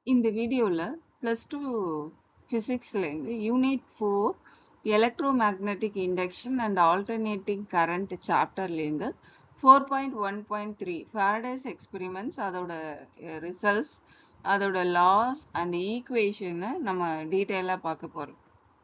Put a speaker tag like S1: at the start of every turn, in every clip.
S1: இந்த வீடியோல plus two ஃபிசிக்ஸ்லேருந்து unit four electromagnetic induction and alternating current சாப்டர்லேருந்து four point one point three Faraday's experiments அதோட results அதோட லாஸ் அண்ட் ஈக்குவேஷனை நம்ம டீட்டெயிலாக பார்க்க போகிறோம்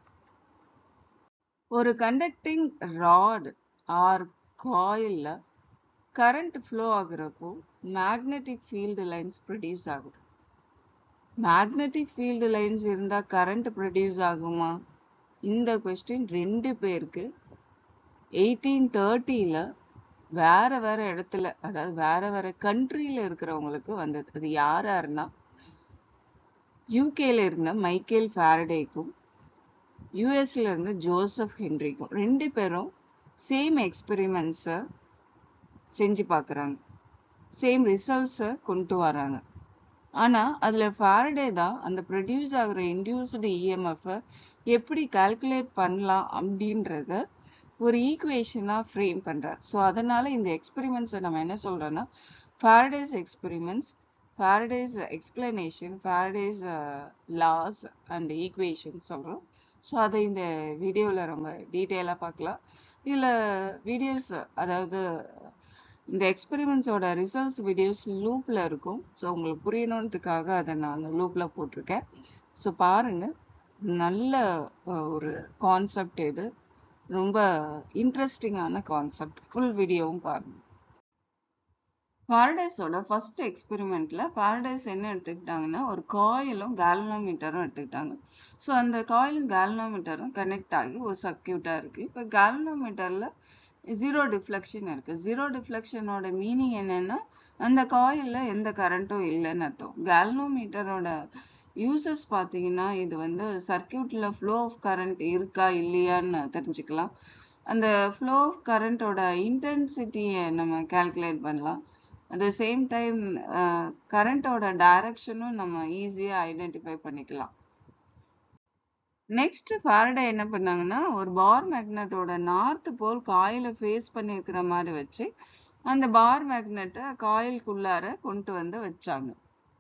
S1: ஒரு கண்டக்டிங் ராட் ஆர் காயிலில் கரண்ட் ஃப்ளோ ஆகுறப்போ மேக்னெட்டிக் ஃபீல்டு லைன்ஸ் ப்ரொடியூஸ் ஆகுது மேக்னெட்டிக் ஃபீல்டு லைன்ஸ் இருந்தால் கரண்ட் ப்ரொடியூஸ் ஆகுமா இந்த கொஸ்டின் ரெண்டு பேருக்கு எயிட்டீன் தேர்ட்டியில் வேற வேற இடத்துல அதாவது வேற வேற கண்ட்ரியில் இருக்கிறவங்களுக்கு வந்தது அது யார் யாருன்னா யூகேல இருந்த மைக்கேல் ஃபேரடேக்கும் யூஎஸ்ல இருந்த ஜோசப் ஹென்ரிக்கும் ரெண்டு பேரும் சேம் எக்ஸ்பெரிமெண்ட்ஸை செஞ்சு பார்க்குறாங்க சேம் ரிசல்ட்ஸை கொண்டு வராங்க ஆனால் அதில் ஃபாரடே தான் அந்த ப்ரொடியூஸ் ஆகிற இன்டியூஸ்டு இஎம்எஃப்பை எப்படி கால்குலேட் பண்ணலாம் அப்படின்றத ஒரு ஈக்குவேஷனாக ஃப்ரேம் பண்ணுறார் ஸோ அதனால் இந்த எக்ஸ்பெரிமெண்ட்ஸை நம்ம என்ன சொல்கிறோன்னா Faraday's experiments Faraday's explanation Faraday's laws and equation சொல்கிறோம் ஸோ அதை இந்த வீடியோவில் ரொம்ப டீட்டெயிலாக பார்க்கலாம் இதில் வீடியோஸ் அதாவது இந்த எக்ஸ்பெரிமெண்ட்ஸோட ரிசல்ட்ஸ் வீடியோஸ் லூப்பில் இருக்கும் ஸோ உங்களுக்கு புரியணுன்றதுக்காக அதை நான் லூப்பில் போட்டிருக்கேன் ஸோ பாருங்கள் நல்ல ஒரு கான்செப்ட் இது ரொம்ப இன்ட்ரெஸ்டிங்கான கான்செப்ட் ஃபுல் வீடியோவும் பாருங்கள் ஃபாரடைஸோட ஃபர்ஸ்ட் எக்ஸ்பெரிமெண்ட்ல ஃபாரடைஸ் என்ன எடுத்துக்கிட்டாங்கன்னா ஒரு காயிலும் கேல்னோமீட்டரும் எடுத்துக்கிட்டாங்க ஸோ அந்த காயிலும் கேல்னோமீட்டரும் கனெக்ட் ஆகி ஒரு சர்க்கியூட்டாக இருக்குது இப்போ கேல்னோமீட்டரில் ஜீரோ டிஃப்ளெக்ஷன் இருக்குது ஜீரோ டிஃப்ளெக்ஷனோட மீனிங் என்னென்னா அந்த காயிலில் எந்த கரண்ட்டும் இல்லைன்னு அர்த்தம் கேல்னோமீட்டரோட யூசஸ் பார்த்தீங்கன்னா இது வந்து சர்க்கியூட்டில் ஃப்ளோ ஆஃப் கரண்ட் இருக்கா இல்லையான்னு தெரிஞ்சுக்கலாம் அந்த ஃப்ளோ ஆஃப் கரண்ட்டோட இன்டென்சிட்டியை நம்ம கால்குலேட் பண்ணலாம் அட் த சேம் டைம் கரண்ட்டோட டைரக்ஷனும் நம்ம ஈஸியாக ஐடென்டிஃபை பண்ணிக்கலாம் நெக்ஸ்ட் ஃபாரடே என்ன பண்ணாங்கன்னா ஒரு பார் மேக்னெட்டோட நார்த் போல் காயிலை ஃபேஸ் பண்ணியிருக்கிற மாதிரி வச்சு அந்த பார் மேக்னெட்டை காயிலுக்குள்ளார கொண்டு வந்து வச்சாங்க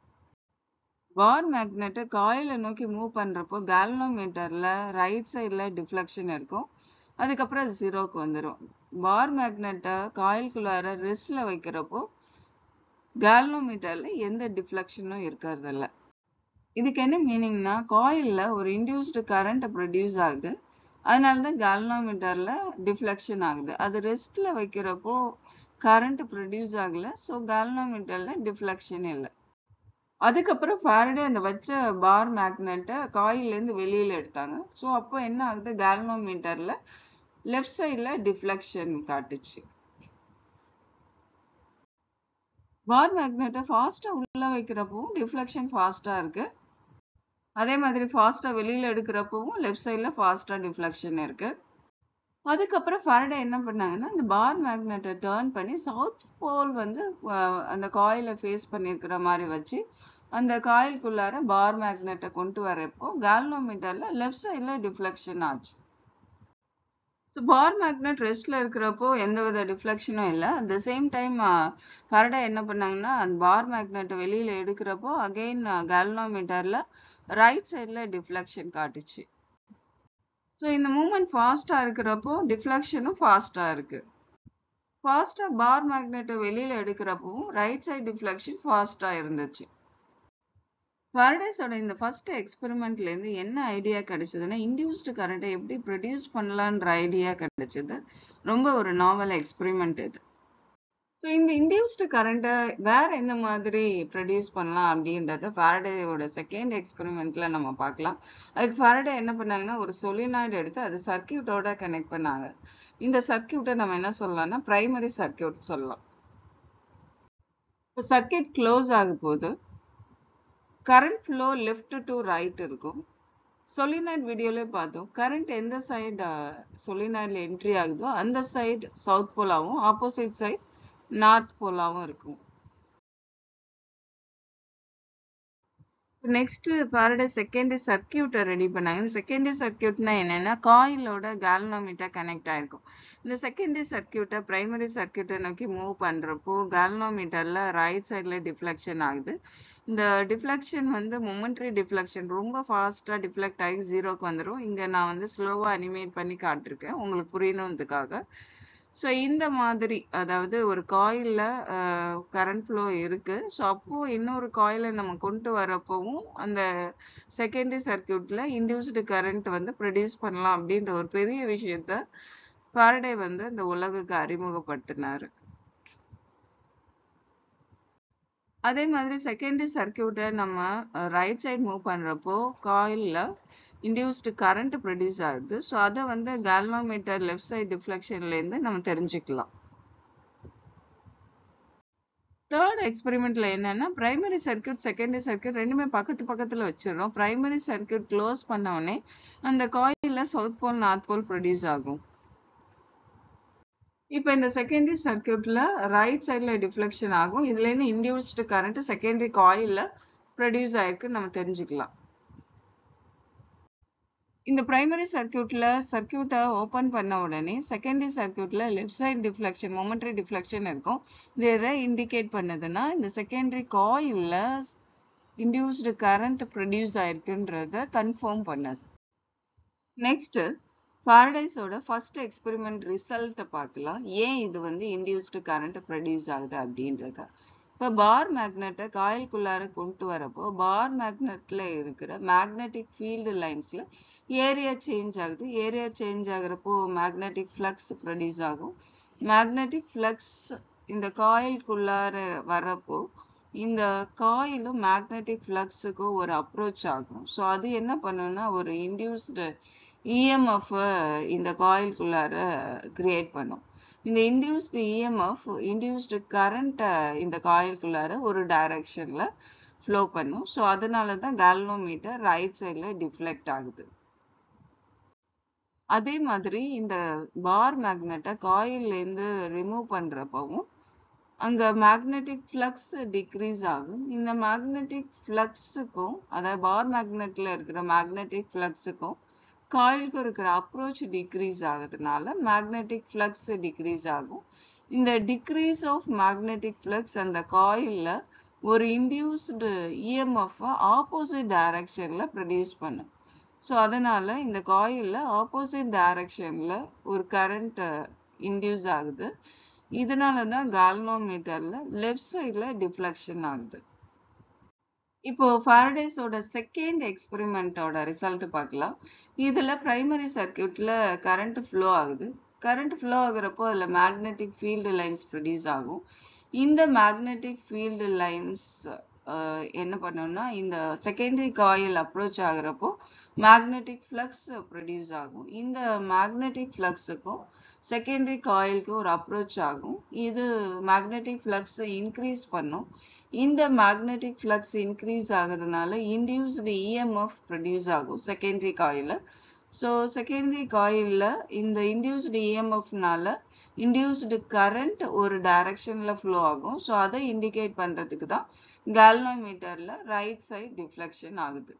S1: பார் மேக்னெட்டை காயிலை நோக்கி மூவ் பண்ணுறப்போ கேல்னோமீட்டரில் ரைட் சைடில் டிஃப்ளெக்ஷன் இருக்கும் அதுக்கப்புறம் அது ஜீரோக்கு வந்துடும் பார் மேக்னெட்டை காயிலுக்குள்ளார ரெஸ்டில் வைக்கிறப்போ கேல்னோமீட்டரில் எந்த டிஃப்ளெக்ஷனும் இருக்கிறதில்ல இதுக்கு என்ன மீனிங்னா காயிலில் ஒரு இன்டியூஸ்டு கரண்ட் ப்ரொடியூஸ் ஆகுது அதனால தான் கேல்னோமீட்டரில் டிஃப்ளெக்ஷன் ஆகுது அது ரெஸ்ட்டில் வைக்கிறப்போ கரண்ட் ப்ரொடியூஸ் ஆகலை ஸோ கேல்னோமீட்டரில் டிஃப்ளெக்ஷன் இல்லை அதுக்கப்புறம் ஃபேரடே அந்த வச்ச பார் மேக்னெட்டை காயிலேருந்து வெளியில் எடுத்தாங்க ஸோ அப்போ என்ன ஆகுது கேல்னோமீட்டரில் லெஃப்ட் சைடில் டிஃப்ளெக்ஷன் காட்டுச்சு பார் மேக்னெட்டை ஃபாஸ்ட்டாக உள்ளே வைக்கிறப்பவும் டிஃப்ளெக்ஷன் ஃபாஸ்ட்டாக இருக்குது அதே மாதிரி ஃபாஸ்ட்டாக வெளியில் எடுக்கிறப்பவும் லெஃப்ட் சைடில் ஃபாஸ்ட்டாக டிஃப்ளெக்ஷன் இருக்குது அதுக்கப்புறம் ஃபேரடே என்ன பண்ணாங்கன்னா இந்த பார் மேக்னெட்டை டேர்ன் பண்ணி சவுத் போல் வந்து அந்த காயிலை ஃபேஸ் பண்ணியிருக்கிற மாதிரி வச்சு அந்த காயிலுக்குள்ளார பார் மேக்னெட்டை கொண்டு வரப்போ கேல்னோமீட்டரில் லெஃப்ட் சைடில் டிஃப்ளெக்ஷன் ஆச்சு ஸோ பார் மேக்னெட் ரெஸ்டில் இருக்கிறப்போ எந்த வித டிஃப்ளெக்ஷனும் இல்லை at the same time Faraday என்ன பண்ணாங்கன்னா அந்த பார் மேக்னெட்டை வெளியில் எடுக்கிறப்போ அகெயின் கேல்னோமீட்டரில் ரைட் சைடில் டிஃப்ளெக்ஷன் காட்டுச்சு ஸோ இந்த மூமெண்ட் ஃபாஸ்ட்டாக இருக்கிறப்போ டிஃப்ளெக்ஷனும் ஃபாஸ்ட்டாக இருக்குது ஃபாஸ்ட்டாக பார் மேக்னெட்டை வெளியில் எடுக்கிறப்பவும் ரைட் சைடு டிஃப்ளெக்ஷன் ஃபாஸ்ட்டாக இருந்துச்சு ஃபேரடேஸோட இந்த ஃபர்ஸ்ட் எக்ஸ்பெரிமெண்ட்லேருந்து என்ன ஐடியா கிடைச்சதுன்னா இன்டியூஸ்டு கரண்ட்டை எப்படி ப்ரொடியூஸ் பண்ணலான்ற ஐடியா கிடைச்சது ரொம்ப ஒரு நாவல் எக்ஸ்பெரிமெண்ட் இது ஸோ இந்த இன்டியூஸ்டு கரண்ட்டை வேற எந்த மாதிரி ப்ரொடியூஸ் பண்ணலாம் அப்படின்றத ஃபேரடேயோட செகண்ட் எக்ஸ்பெரிமெண்ட்ல நம்ம பார்க்கலாம் அதுக்கு ஃபேரடே என்ன பண்ணாங்கன்னா ஒரு சொலினாய்டு எடுத்து அது சர்க்கியூட்டோட கனெக்ட் பண்ணாங்க இந்த சர்க்கியூட்டை நம்ம என்ன சொல்லலாம்னா பிரைமரி சர்க்கியூட் சொல்லலாம் இப்போ சர்க்கியூட் க்ளோஸ் ஆக போது current flow left to right இருக்கும் சொலினாய்ட் வீடியோலே பார்த்தோம் கரண்ட் எந்த சைடு சொலினாய்டில் என்ட்ரி ஆகுதோ அந்த சைடு சவுத் போலாவும் ஆப்போசிட் சைட் நார்த் போலாவும் இருக்கும் நெக்ஸ்ட் ஃபாரடே செகண்டரி சர்க்கியூட்டை ரெடி பண்ணாங்க இந்த செகண்டரி சர்க்கியூட்னா என்னன்னா காயிலோட கேல்னோமீட்டர் கனெக்ட் ஆயிருக்கும் இந்த செகண்டரி சர்க்கியூட்டை பிரைமரி சர்க்கியூட்டை நோக்கி மூவ் பண்றப்போ கேல்னோமீட்டர்ல ரைட் சைட்ல டிஃப்ளெக்ஷன் ஆகுது இந்த டிஃப்ளெக்ஷன் வந்து மொமெண்ட்ரி டிஃப்ளெக்ஷன் ரொம்ப ஃபாஸ்டா டிஃப்ளெக்ட் ஆகி ஜீரோக்கு வந்துரும். இங்க நான் வந்து ஸ்லோவா அனிமேட் பண்ணி காட்டிருக்கேன். உங்களுக்கு புரியணுன்றதுக்காக. ஸோ இந்த மாதிரி அதாவது ஒரு காயில்ல அ கரண்ட் ஃப்ளோ இருக்கு. ஸோ அப்போ இன்னொரு காயில நம்ம கொண்டு வரப்பவும், அந்த செகண்டரி சர்க்யூட்ல இன்டியூஸ்டு கரண்ட் வந்து ப்ரொடியூஸ் பண்ணலாம் அப்படின்ற ஒரு பெரிய விஷயத்த ஃபாரடே வந்து இந்த உலகுக்கு அறிமுகப்படுத்தினாரு. அதே மாதிரி செகண்டரி சர்க்யூட்ட நம்ம அ ரைட் சைட் மூவ் பண்றப்போ, காயில்ல இன்டியூஸ்டு கரண்ட் ப்ரொடியூஸ் ஆகுது. ஸோ அத வந்து கால்வனோமீட்டர் லெஃப்ட் சைட் டிஃப்ளெக்ஷன்லேருந்து நம்ம தெரிஞ்சுக்கலாம். 3 எக்ஸ்பெரிமெண்ட்ல என்னன்னா, பிரைமரி சர்க்யூட், செகண்டரி சர்க்யூட் 2மே பக்கத்து பக்கத்துல வச்சுர்றோம். பிரைமரி சர்க்யூட் க்ளோஸ் பண்ண உடனே, அந்த காயில்ல south pole, north pole produce ஆகும். இப்ப இந்த செகண்டரி சர்க்யூட்ல ரைட் சைட்ல டிஃப்ளெக்ஷன் ஆகும். இதுலேருந்து இன்டியூஸ்டு கரண்ட் செகண்டரி காயில்ல ப்ரொடியூஸ் ஆயிருக்குன்னு நம்ம தெரிஞ்சுக்கலாம். இந்த பிரைமரி சர்க்யூட்ல சர்க்யூட்ட ஓப்பன் பண்ண உடனே, செகண்டரி சர்க்யூட்ல left side deflection, momentary deflection இருக்கும். இது எத இண்டிகேட் பண்ணுதுன்னா, இந்த செகண்டரி காயில்ல இன்டியூஸ்டு கரண்ட் ப்ரொடியூஸ் ஆயிருக்குன்றத கன்ஃபார்ம் பண்ணுது. நெக்ஸ்ட் ஃபாரடேஸோட ஃபர்ஸ்ட் எக்ஸ்பெரிமெண்ட் ரிசல்ட்ட பார்க்கலாம். ஏன் இது வந்து இன்டியூஸ்டு கரண்ட் ப்ரொடியூஸ் ஆகுது அப்படின்றத. இப்ப பார் மேக்னெட்ட காயிலுக்குள்ளார கொண்டு வரப்போ, பார் மேக்னெட்ல இருக்கிற மேக்னெட்டிக் ஃபீல்டு லைன்ஸ்ல ஏரியா சேஞ்ச் ஆகுது. ஏரியா சேஞ்ச் ஆகுறப்போ மேக்னெட்டிக் ஃப்ளக்ஸ் ப்ரொடியூஸ் ஆகும். மேக்னெட்டிக் ஃப்ளக்ஸ் இந்த காயிலுக்குள்ளார வரப்போ, இந்த காயிலும் மேக்னெட்டிக் ஃப்ளக்ஸுக்கும் ஒரு அப்ரோச் ஆகும். ஸோ அது என்ன பண்ணும்னா, ஒரு இன்டியூஸ்டு இஎம்எஃப் இந்த காயிலுக்குள்ளார கிரியேட் பண்ணும். இந்த இன்டியூஸ்டு இஎம்எஃப் இன்டியூஸ்டு கரண்ட்ட இந்த காயிலுக்குள்ளார ஒரு டைரக்ஷன்ல ஃப்ளோ பண்ணும். ஸோ அதனால தான் கால்வனோமீட்டர் ரைட் சைட்ல டிஃப்ளெக்ட் ஆகுது. அதே மாதிரி இந்த பார் மேக்னெட்ட காயில்லேருந்து ரிமூவ் பண்றப்பவும், அங்க மேக்னெட்டிக் ஃப்ளக்ஸ் டிக்ரீஸ் ஆகும். இந்த மேக்னெட்டிக் ஃப்ளக்ஸுக்கும், அதாவது பார் மேக்னெட்ல இருக்கிற மேக்னெட்டிக் ஃப்ளக்ஸுக்கும், காயிலுக்கு இருக்கிற அப்ரோச் டிக்ரீஸ் ஆகுறதுனால மேக்னெட்டிக் ஃப்ளக்ஸ் டிக்ரீஸ் ஆகும். இந்த டிக்ரீஸ் ஆஃப் மேக்னெட்டிக் ஃப்ளக்ஸ் அந்த காயில்ல ஒரு இன்டியூஸ்டு இஎம்எஃப் ஆப்போசிட் டைரக்ஷன்ல ப்ரொடியூஸ் பண்ணும். ஸோ அதனால இந்த காயில்ல ஆப்போசிட் டைரக்ஷன்ல ஒரு கரண்ட் இன்டியூஸ் ஆகுது. இதனால தான் கால்வனோமீட்டர்ல லெஃப்ட் சைட்ல டிஃப்ளெக்ஷன் ஆகுது. இப்போ ஃபாரடேஸோட செகண்ட் எக்ஸ்பெரிமெண்ட்டோட ரிசல்ட் பார்க்கலாம். இதுல பிரைமரி சர்க்யூட்ல கரண்ட் ஃப்ளோ ஆகுது. கரண்ட் ஃப்ளோ ஆகுறப்போ அதுல மேக்னெட்டிக் ஃபீல்டு லைன்ஸ் ப்ரொடியூஸ் ஆகும். இந்த மேக்னெட்டிக் ஃபீல்டு லைன்ஸ் அ என்ன பண்ணும்னா, இந்த செகண்டரி காயில் அப்ரோச் ஆகுறப்போ மேக்னெட்டிக் ஃப்ளக்ஸ் ப்ரொடியூஸ் ஆகும். இந்த மேக்னெட்டிக் ஃப்ளக்ஸுக்கும், செகண்டரி காயிலுக்கும் ஒரு அப்ரோச் ஆகும். இது மேக்னெட்டிக் ஃப்ளக்ஸ இன்க்ரீஸ் பண்ணும். இந்த மேக்னெட்டிக் ஃப்ளக்ஸ் இன்க்ரீஸ் ஆகுறதுனால இன்டியூஸ்டு இஎம்எஃப் ப்ரொடியூஸ் ஆகும் செகண்டரி காயில்ல. ஸோ செகண்டரி காயில்ல இந்த இன்டியூஸ்டு இஎம்எஃப்னால இன்டியூஸ்டு கரண்ட் ஒரு டைரக்ஷன்ல ஃப்ளோ ஆகும். ஸோ அத இண்டிகேட் பண்றதுக்கு தான் கால்வனோமீட்டர்ல ரைட் சைட் டிஃப்ளெக்ஷன் ஆகுது.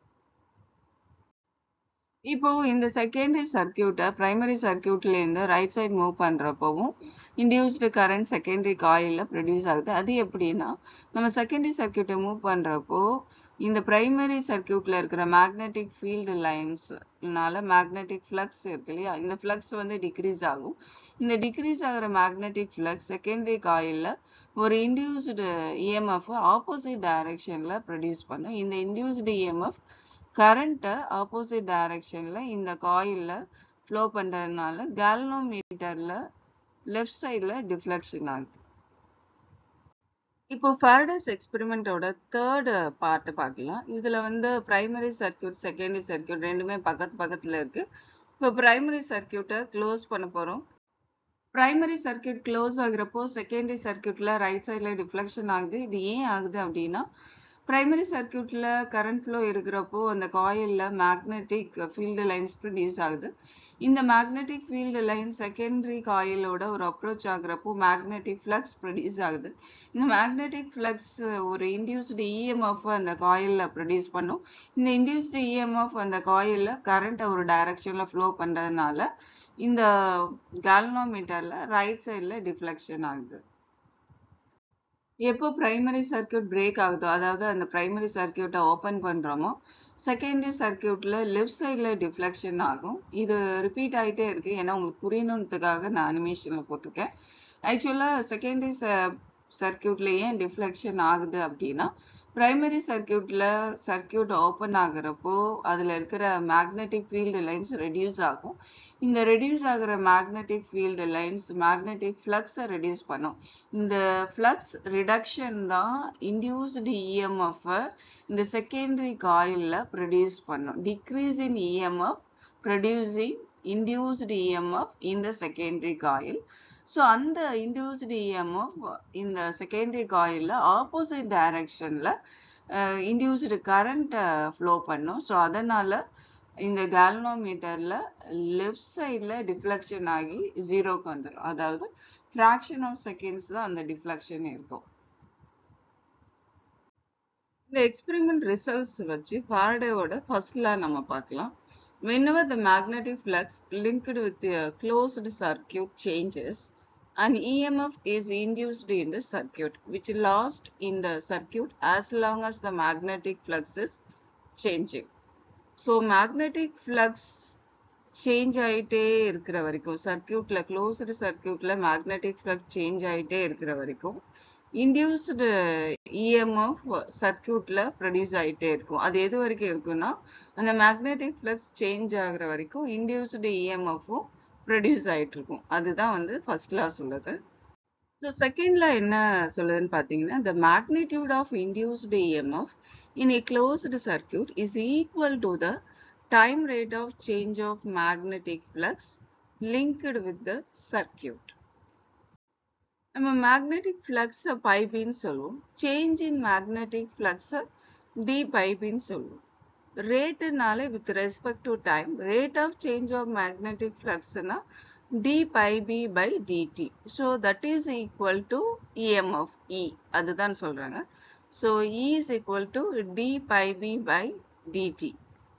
S1: இப்போ இந்த செகண்டரி சர்க்யூட்ட பிரைமரி சர்க்யூட்லேருந்து ரைட் சைட் மூவ் பண்றப்பவும், இன்டியூஸ்டு கரண்ட் செகண்டரி காயில்ல ப்ரொடியூஸ் ஆகுது. அது எப்படின்னா, நம்ம செகண்டரி சர்க்யூட்ட மூவ் பண்றப்போ, இந்த பிரைமரி சர்க்யூட்ல இருக்கிற மேக்னெட்டிக் ஃபீல்டு லைன்ஸ்னால மேக்னெட்டிக் ஃப்ளக்ஸ் இருக்கு இல்லையா? இந்த ஃப்ளக்ஸ் வந்து டிக்ரீஸ் ஆகும். இந்த டிக்ரீஸ் ஆகுற மேக்னெட்டிக் ஃப்ளக்ஸ் செகண்டரி காயில்ல ஒரு இன்டியூஸ்டு இஎம்எஃப் ஆப்போசிட் டைரக்ஷன்ல ப்ரொடியூஸ் பண்ணும். இந்த இன்டியூஸ்டு இஎம்எஃப் கரண்ட்ட ஆப்போசிட் டைரக்ஷன்ல இந்த காயில்ல ஃப்ளோ பண்றதுனால கால்வனோமீட்டர்ல லெஃப்ட் சைட்ல டிஃப்ளெக்ஷன் ஆகுது. இப்போ ஃபாரடேஸ் எக்ஸ்பெரிமெண்ட்டோட 3 பார்ட் பார்க்கலாம். இதுல வந்து பிரைமரி சர்க்யூட், செகண்டரி சர்க்யூட் 2மே பக்கத்து பக்கத்துல இருக்கு. இப்போ பிரைமரி சர்க்யூட்ட க்ளோஸ் பண்ண போறோம். பிரைமரி சர்க்யூட் க்ளோஸ் ஆகுறப்போ, செகண்டரி சர்க்யூட்ல ரைட் சைட்ல டிஃப்ளெக்ஷன் ஆகுது. இது ஏன் ஆகுது அப்படின்னா, பிரைமரி சர்க்யூட்ல கரண்ட் ஃப்ளோ இருக்கிறப்போ, அந்த காயில்ல மேக்னெட்டிக் ஃபீல்டு லைன்ஸ் ப்ரொடியூஸ் ஆகுது. இந்த மேக்னெட்டிக் ஃபீல்டு லைன் செகண்டரி காயிலோட ஒரு அப்ரோச் ஆகுறப்போ மேக்னெட்டிக் ஃப்ளக்ஸ் ப்ரொடியூஸ் ஆகுது. இந்த மேக்னெட்டிக் ஃப்ளக்ஸ் ஒரு இன்டியூஸ்டு இஎம்எஃப் அந்த காயில்ல ப்ரொடியூஸ் பண்ணும். இந்த இன்டியூஸ்டு இஎம்எஃப் அந்த காயில்ல கரண்ட்ட ஒரு டைரக்ஷன்ல ஃப்ளோ பண்றதுனால, இந்த கால்வனோமீட்டர்ல ரைட் சைட்ல டிஃப்ளெக்ஷன் ஆகுது. எப்போ பிரைமரி சர்க்யூட் பிரேக் ஆகுதோ அதாவது அந்த பிரைமரி சர்க்யூட்டை ஓப்பன் பண்ணுறோமோ செகண்டரி சர்க்யூட்டில் லெஃப்ட் சைடில் டிஃப்ளெக்ஷன் ஆகும் இது ரிப்பீட் ஆகிட்டே இருக்கு ஏன்னா உங்களுக்கு புரியணுன்றதுக்காக நான் அனிமேஷனில் போட்டிருக்கேன் ஆக்சுவலாக செகண்டரி ச சர்க்கியூட்ல ஏன் டிஃப்ளெக்ஷன் ஆகுது அப்படின்னா பிரைமரி சர்க்கியூட்ல சர்க்கியூட் ஓப்பன் ஆகுறப்போ அதில் இருக்கிற மேக்னெட்டிக் ஃபீல்டு லைன்ஸ் ரெடியூஸ் ஆகும் இந்த ரெடியூஸ் ஆகிற மேக்னெட்டிக் ஃபீல்டு லைன்ஸ் மேக்னெட்டிக் ஃப்ளக்ஸை ரெடியூஸ் பண்ணும் இந்த ஃப்ளக்ஸ் ரிடக்ஷன் தான் இன்டியூஸ்டு இஎம்எஃப்பை இந்த செகண்டரி காயிலில் ப்ரொடியூஸ் பண்ணும் decrease in EMF producing induced EMF இந்த செகண்டரி காயில் ஸோ அந்த இன்டியூஸ்டு இஎம்எஃப் இந்த செகண்டரி காயிலில் ஆப்போசிட் டைரக்ஷனில் இன்டியூஸ்டு கரண்ட்டை ஃப்ளோ பண்ணும் ஸோ அதனால் இந்த கேல்னோமீட்டரில் லெஃப்ட் சைடில் டிஃப்ளெக்ஷன் ஆகி ஜீரோக்கு வந்துடும் அதாவது ஃப்ராக்ஷன் ஆஃப் செகண்ட்ஸ் தான் அந்த டிஃப்ளெக்ஷன் இருக்கும் இந்த எக்ஸ்பெரிமெண்ட் ரிசல்ட்ஸ் வச்சு ஃபாரடேவோட ஃபர்ஸ்ட் லா நம்ம பார்க்கலாம் whenever the magnetic flux linked with a closed circuit changes an emf is induced in the circuit which lasts in the circuit as long as the magnetic flux is changing so magnetic flux change ஆகிட்டே இருக்கிற வரைக்கும் சர்க்கியூட்ல closed சர்க்கியூட்ல magnetic flux change ஆகிட்டே இருக்கிற வரைக்கும் induced EMF சர்க்கியூட்ல produce ஆகிட்டே இருக்கும் அது எது வரைக்கும் இருக்குன்னா அந்த மேக்னெட்டிக் ஃப்ளக்ஸ் சேஞ்ச் ஆகுற வரைக்கும் இன்டியூஸ்டு இஎம்எஃப்பும் ப்ரொடியூஸ் ஆகிட்டு இருக்கும் அதுதான் வந்து ஃபர்ஸ்ட் லா சொல்லுது ஸோ செகண்ட்ல என்ன சொல்லுதுன்னு பார்த்தீங்கன்னா the magnitude of induced EMF in a closed circuit is equal to the time rate of change of magnetic flux linked with the circuit. நம்ம மேக்னெட்டிக் ஃப்ளக்ஸை பைபின்னு சொல்லுவோம் சேஞ்ச் இன் மேக்னெட்டிக் ஃப்ளக்ஸை டி பைபின்னு சொல்லுவோம் ரேட்டுனாலே with respect to time rate of change of magnetic ஃப்ளக்ஸ்னா d phi B by dt so that is equal to EMF E அதுதான் சொல்கிறாங்க so E is equal to d phi B by dt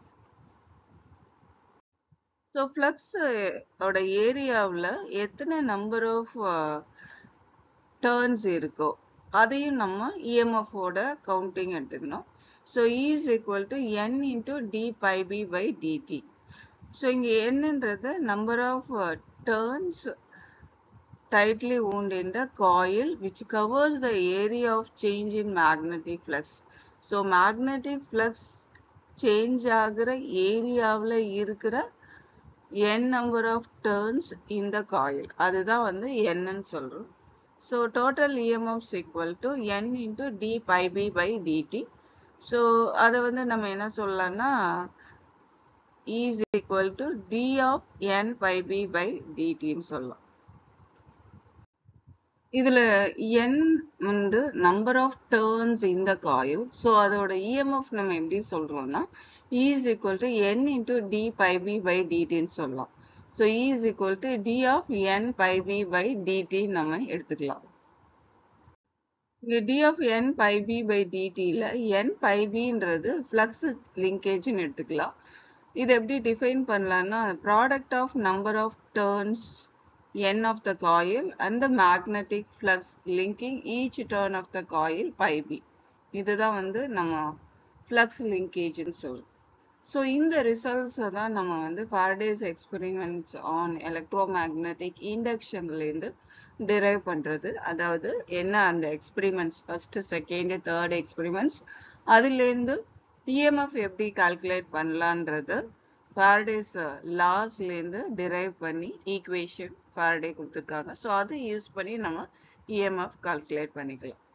S1: so flux ஓட ஏரியாவில் எத்தனை number of turns இருக்கோ அதையும் நம்ம இஎம்எஃபோட கவுண்டிங் எடுத்துக்கணும் so is equal to N into d phi B by dt so இங்கே என்னன்றது number of turns tightly wound in the coil which covers the area of change in magnetic flux. So magnetic flux change ஆகிற ஏரியாவில் இருக்கிற n number of turns in the coil அதுதான் வந்து n சொல்றோம் so total EMF is equal to n into d pi b by dt so அதை வந்து நம்ம என்ன சொல்லலாம்னா E is equal to d of n pi b by dt ன்னு சொல்லலாம் இதுல n வந்து நம்பர் ஆஃப் டேர்ன்ஸ் இந்த காயில் ஸோ அதோட இஎம்எஃப் நம்ம எப்படி சொல்றோம்னா E is equal to n into d pi b by dt ன்னு சொல்லலாம் so E is equal to d of n pi b by dt நம்ம எடுத்துக்கலாம் இங்க d of n pi b by dt ல n pi bன்றது flux லிங்கேஜ்னு எடுத்துக்கலாம் இது எப்படி டிஃபைன் பண்ணலாம்னா product of number of turns n of the coil and the magnetic flux linking each turn of the coil pi b இதுதான் வந்து நம்ம ஃப்ளக்ஸ் லிங்கேஜ்னு சொல்றோம் ஸோ இந்த ரிசல்ட்ஸை தான் நம்ம வந்து ஃபாரடேஸ் எக்ஸ்பெரிமெண்ட்ஸ் ஆன் எலக்ட்ரோமேக்னெட்டிக் இண்டக்ஷன்லேருந்து டிரைவ் பண்ணுறது அதாவது என்ன அந்த experiments first second third experiments அதுலேருந்து இஎம்எஃப் எப்படி கால்குலேட் பண்ணலான்றது ஃபாரடேஸ் லாஸ்லேருந்து டிரைவ் பண்ணி ஈக்குவேஷன் ஃபாரடே கொடுத்துருக்காங்க ஸோ அதை யூஸ் பண்ணி நம்ம இஎம்எஃப் கால்குலேட் பண்ணிக்கலாம்